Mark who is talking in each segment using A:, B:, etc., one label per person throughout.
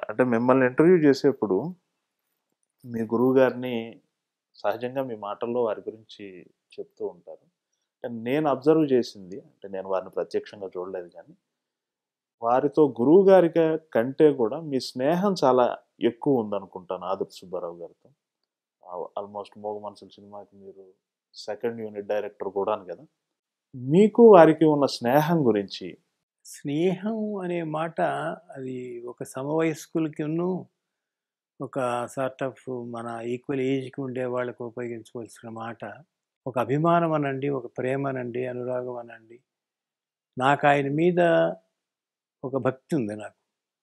A: అంటే మిమ్మల్ని ఇంటర్వ్యూ చేసేప్పుడు మీ గురువు గారిని సహజంగా మీ మాటల్లో వారి గురించి చెప్తూ ఉంటారు అంటే నేను అబ్జర్వ్ చేసింది అంటే నేను వారిని ప్రత్యక్షంగా చూడలేదు కానీ వారితో గురువు గారి కంటే కూడా మీ స్నేహం చాలా ఎక్కువ ఉందనుకుంటాను ఆదిత్య సుబ్బారావు గారితో ఆల్మోస్ట్ మోగ మనసుల సినిమాకి మీరు సెకండ్ యూనిట్ డైరెక్టర్ కూడా కదా మీకు వారికి ఉన్న స్నేహం గురించి
B: స్నేహం అనే మాట అది ఒక సమవయస్కులకిను ఒక సార్ట్ ఆఫ్ మన ఈక్వల్ ఏజ్కి ఉండే వాళ్ళకు ఉపయోగించవలసిన మాట ఒక అభిమానం అనండి ఒక ప్రేమ అనండి అనురాగం అనండి నాకు ఆయన మీద ఒక భక్తి ఉంది నాకు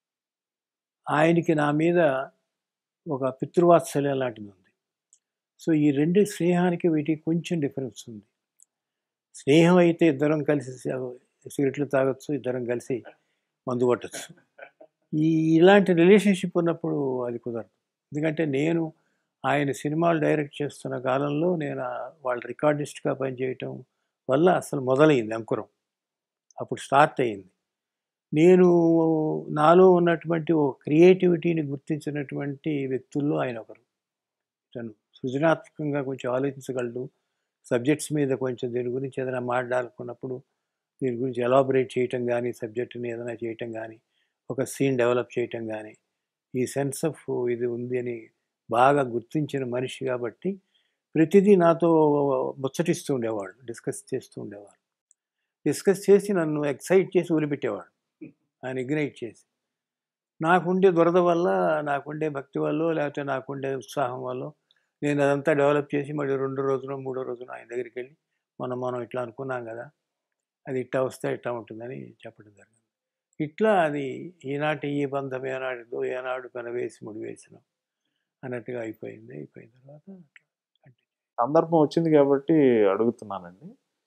B: ఆయనకి నా మీద ఒక పితృవాత్సల్యం లాంటిది ఉంది సో ఈ రెండు స్నేహానికి వీటికి కొంచెం డిఫరెన్స్ ఉంది స్నేహం అయితే ఇద్దరం కలిసి సిగరెట్లు తాగొచ్చు ఇద్దరం కలిసి మందు కొట్టచ్చు ఈ ఇలాంటి రిలేషన్షిప్ ఉన్నప్పుడు అది కుదరదు ఎందుకంటే నేను ఆయన సినిమాలు డైరెక్ట్ చేస్తున్న కాలంలో నేను ఆ- వాళ్ళ రికార్డిస్ట్గా పనిచేయటం వల్ల అసలు మొదలైంది అంకురం అప్పుడు స్టార్ట్ అయింది నేను నాలో ఉన్నటువంటి ఓ క్రియేటివిటీని గుర్తించినటువంటి వ్యక్తుల్లో ఆయన ఒకరు తను సృజనాత్మకంగా కొంచెం ఆలోచించగలడు సబ్జెక్ట్స్ మీద కొంచెం దీని గురించి ఏదైనా మాట్లాడాలనుకున్నప్పుడు దీని గురించి ఎలాబరేట్ చేయటం కానీ సబ్జెక్టుని ఏదైనా చేయటం కానీ ఒక సీన్ డెవలప్ చేయటం కానీ ఈ సెన్స్ ఆఫ్ ఇది ఉంది అని బాగా గుర్తించిన మనిషి కాబట్టి ప్రతిదీ నాతో ముచ్చటిస్తూ ఉండేవాడు డిస్కస్ చేస్తూ ఉండేవాడు డిస్కస్ చేసి నన్ను ఎక్సైట్ చేసి వదిలిపెట్టేవాడు ఆయన ఇగ్నైట్ చేసి నాకుండే దురద వల్ల నాకుండే భక్తి వల్ల లేకపోతే నాకుండే ఉత్సాహం వల్ల నేను అదంతా డెవలప్ చేసి మళ్ళీ రెండు రోజులు మూడో రోజున ఆయన దగ్గరికి వెళ్ళి మనం మనం ఇట్లా అనుకున్నాం కదా అది ఇట్టా వస్తే ఇట్టా ఉంటుందని చెప్పడం జరిగింది ఇట్లా అది ఈనాటి ఈ బంధం ఏనాటిదో ఏనాడు కనవేసి ముడివేసినాం అన్నట్టుగా అయిపోయింది అయిపోయిన తర్వాత అట్లా
A: సందర్భం వచ్చింది కాబట్టి అడుగుతున్నానండి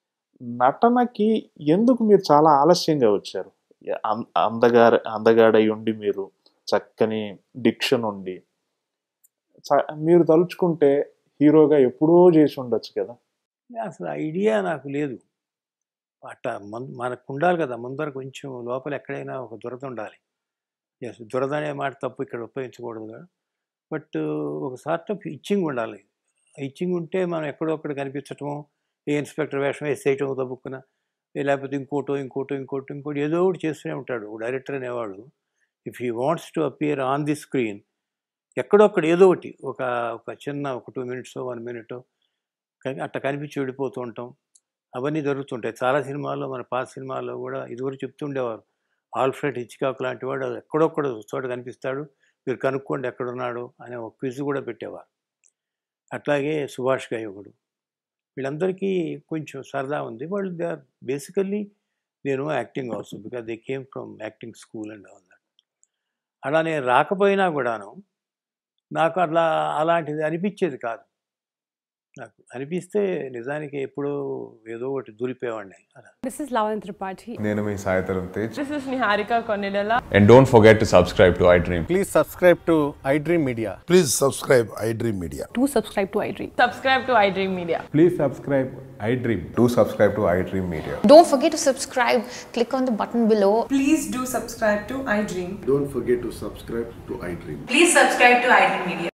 A: నటనకి ఎందుకు మీరు చాలా ఆలస్యంగా వచ్చారు అం- అందగార అందగాడై ఉండి మీరు చక్కని డిక్షన్ ఉండి చ- మీరు తలుచుకుంటే హీరోగా ఎప్పుడో చేసి ఉండొచ్చు కదా
B: అసలు ఐడియా నాకు లేదు అట్ట మన్ మనకు ఉండాలి కదా ముందర కొంచెం లోపల ఎక్కడైనా ఒక దురద ఉండాలి ఎస్ దురద అనే మాట తప్పు ఇక్కడ ఉపయోగించకూడదు కదా బట్ ఒక సార్ట్ ఆఫ్ ఇచ్చింగ్ ఉండాలి ఇచ్చింగ్ ఉంటే మనం ఎక్కడో అక్కడ కనిపించటం ఏ ఇన్స్పెక్టర్ వేషం వేసేయటం తప్పుకున్న లేకపోతే ఇంకోటో ఇంకోటో ఇంకోటి ఇంకోటి ఏదో ఒకటి చేస్తూనే ఉంటాడు డైరెక్టర్ అనేవాడు if he wants to appear on the screen ఎక్కడో అక్కడ ఏదో ఒకటి ఒక ఒక చిన్న ఒక టూ మినిట్స్ వన్ మినిట్ అట్ట కనిపించి వెళ్ళిపోతూ ఉంటాం అవన్నీ జరుగుతుంటాయి చాలా సినిమాల్లో మన పాత సినిమాల్లో కూడా ఇదివరకు చెప్తుండేవారు ఆల్ఫ్రెడ్ హిచ్కాక్ లాంటి వాడు ఎక్కడొక్కడ చోట కనిపిస్తాడు మీరు కనుక్కోండి ఎక్కడున్నాడు అనే ఒక క్విజ్ కూడా పెట్టేవారు అట్లాగే సుభాష్ గాయకుడు వీళ్ళందరికీ కొంచెం సరదా ఉంది వాళ్ళు దే ఆర్ బేసికల్లీ నేను acting also because they came from acting school and all that అలా నేను రాకపోయినా కూడాను నాకు అట్లా అలాంటిది అనిపించేది కాదు నాకు అనిపిస్తే నిజానికి ఎప్పుడో ఏదో ఒకటి దూరిపోయేవాడిని అలా
C: This is Lavan Tripathi.
D: నేను మీ Saidharam Tej
E: This is Niharika Konilala.
D: And don't forget to subscribe to iDream
F: Please subscribe to iDream Media.
G: Please subscribe iDream Media.
C: Do subscribe to iDream.
E: Subscribe to iDream Media.
H: Please subscribe iDream.
D: To subscribe to iDream media
I: Don't forget to subscribe. Click on the button below.
J: Please do subscribe to iDream.
G: Don't forget to subscribe to iDream.
J: Please subscribe to iDream Media.